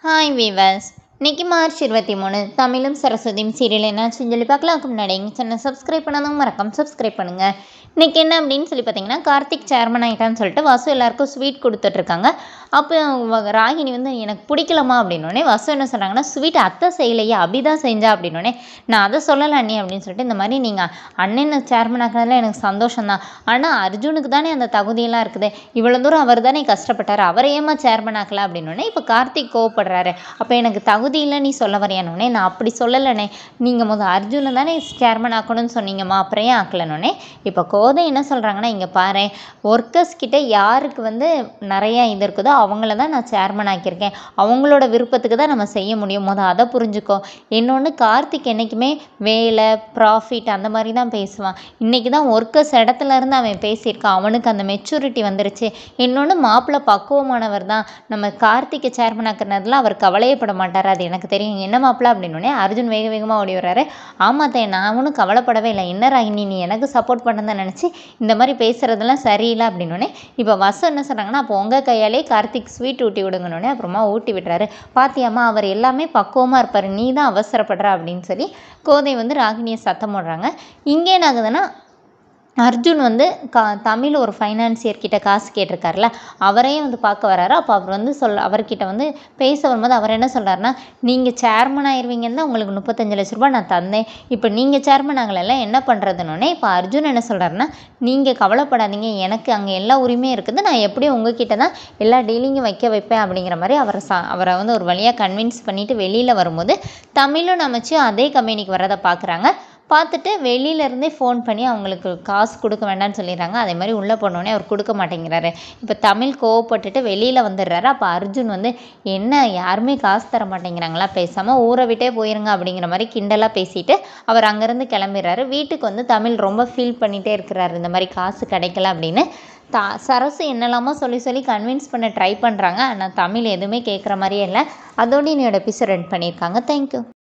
hi viewers இன்னைக்கு March இருபத்தி மூணு தமிழும் சரஸ்வதியும் சீரியல் என்னாச்சுன்னு சொல்லி பார்க்கலாம் அதுக்கு முன்னாடி எங்கள் சேனல் சப்ஸ்கிரைப் பண்ணாதவங்க மறக்காம சப்ஸ்கிரைப் பண்ணுங்கள் இன்னைக்கு என்ன அப்படின்னு சொல்லி பார்த்தீங்கன்னா கார்த்திக் சேர்மன் ஆகிட்டான்னு சொல்லிட்டு வாசு எல்லாருக்கும் ஸ்வீட் கொடுத்துட்ருக்காங்க அப்போ வ- ராகினி வந்து எனக்கு பிடிக்கலமா அப்படின்னோடனே வாசு என்ன சொல்கிறாங்கன்னா ஸ்வீட் அத்தை செய்யலையே அபி தான் செஞ்சா அப்படின்னோடனே நான் அதை சொல்லலை அண்ணி அப்படின்னு சொல்லிட்டு இந்த மாதிரி நீங்கள் அண்ணனை சேர்மன் ஆக்குறதுல எனக்கு சந்தோஷம் தான் ஆனால் அர்ஜுனுக்கு தானே அந்த தகுதியெல்லாம் இருக்குது இவ்வளோ தூரம் அவர் தானே கஷ்டப்பட்டார் அவரை ஏமா சேர்மன் ஆக்கல அப்படின்னோடனே இப்போ கார்த்திக் கோவப்படுறாரு அப்போ எனக்கு தகுதி இல்லை நீ சொல்ல வரையானோடனே நான் அப்படி சொல்லலைண்ணே நீங்கள் முதல் அர்ஜுனை தானே சேர்மன் ஆக்கணும்னு சொன்னீங்கம்மா அப்புறம் ஏன் ஆக்கலனோடனே இப்போ கோதை என்ன சொல்கிறாங்கன்னா இங்கே பாரு ஒர்க்கர்ஸ் கிட்ட யாருக்கு வந்து நிறைய இது இருக்குதோ அவங்கள தான் நான் சேர்மன் ஆக்கியிருக்கேன் அவங்களோட விருப்பத்துக்கு தான் நம்ம செய்ய முடியும் முதல் அதை புரிஞ்சுக்கோ இன்னொன்று கார்த்திக் என்றைக்குமே வேலை ப்ராஃபிட் அந்த மாதிரி தான் பேசுவான் இன்றைக்கி தான் ஒர்க்கர்ஸ் இடத்துல இருந்து அவன் பேசியிருக்கான் அவனுக்கு அந்த மெச்சூரிட்டி வந்துருச்சு இன்னொன்று மாப்பிள்ளை பக்குவமானவர் தான் நம்ம கார்த்திகை சேர்மன் ஆக்குறதுல அவர் கவலையப்பட மாட்டார் அது எனக்கு தெரியும் என்ன மாப்பிள்ளை அப்படின்னோடனே அர்ஜுன் வேக வேகமாக ஓடி வர்றாரு ஆமாம் தே நான் ஒன்றும் கவலைப்படவே இல்லை என்ன ராகினி நீ எனக்கு சப்போர்ட் பண்ணதான் நினச்சி இந்த மாதிரி பேசுகிறதெல்லாம் சரியில்லை அப்படின்னோடனே இப்போ வசம் என்ன சொல்கிறாங்கன்னா அப்போ உங்கள் கையாலே கார்த்திக் ஸ்வீட் ஊட்டி விடுங்கன்னொடனே அப்புறமா ஊட்டி விடுறாரு பாத்தியாம்மா அவர் எல்லாமே பக்குவமாக இருப்பார் நீ தான் அவசரப்படுற அப்படின்னு சொல்லி கோதை வந்து ராகினியை சத்தம் போடுறாங்க இங்கே என்ன ஆகுதுன்னா அர்ஜுன் வந்து கா தமிழ் ஒரு ஃபைனான்சியர் கிட்ட காசு கேட்டிருக்காருல அவரையும் வந்து பார்க்க வராரு அப்போ அவர் வந்து சொல் அவர்கிட்ட வந்து பேச வரும்போது அவர் என்ன சொல்கிறாருன்னா நீங்கள் சேர்மன் ஆயிருவீங்கன்னு தான் உங்களுக்கு முப்பத்தஞ்சு லட்ச ரூபாய் நான் தந்தேன் இப்போ நீங்கள் சேர்மன் ஆகலைல்ல என்ன பண்ணுறதுன்னொடனே இப்போ அர்ஜுன் என்ன சொல்கிறாருன்னா நீங்கள் கவலைப்படாதீங்க எனக்கு அங்கே எல்லா உரிமையும் இருக்குது நான் எப்படியும் உங்ககிட்ட தான் எல்லா டீலிங்கும் வைக்க வைப்பேன் அப்படிங்கிற மாதிரி அவரை சா அவரை வந்து ஒரு வழியாக கன்வின்ஸ் பண்ணிவிட்டு வெளியில் வரும்போது தமிழும் நமச்சும் அதே கம்பெனிக்கு வரதை பார்க்குறாங்க பார்த்துட்டு வெளியிலேருந்தே ஃபோன் பண்ணி அவங்களுக்கு காசு கொடுக்க வேண்டாம்னு சொல்லிடுறாங்க அதே மாதிரி உள்ளே போனோடனே அவர் கொடுக்க மாட்டேங்கிறாரு இப்போ தமிழ் கோவப்பட்டுட்டு வெளியில் வந்துடுறாரு அப்போ அர்ஜுன் வந்து என்ன யாருமே காசு தர மாட்டேங்கிறாங்களா பேசாமல் ஊரை விட்டே போயிருங்க அப்படிங்கிற மாதிரி கிண்டலாக பேசிட்டு அவர் அங்கேருந்து கிளம்பிடுறாரு வீட்டுக்கு வந்து தமிழ் ரொம்ப ஃபீல் பண்ணிகிட்டே இருக்கிறாரு இந்த மாதிரி காசு கிடைக்கல அப்படின்னு தா சரசு என்னெல்லாமோ சொல்லி சொல்லி கன்வின்ஸ் பண்ண ட்ரை பண்ணுறாங்க ஆனால் தமிழ் எதுவுமே கேட்குற மாதிரியே இல்லை அதோடு என்னோட எபிசோட் ரன் பண்ணியிருக்காங்க தேங்க்யூ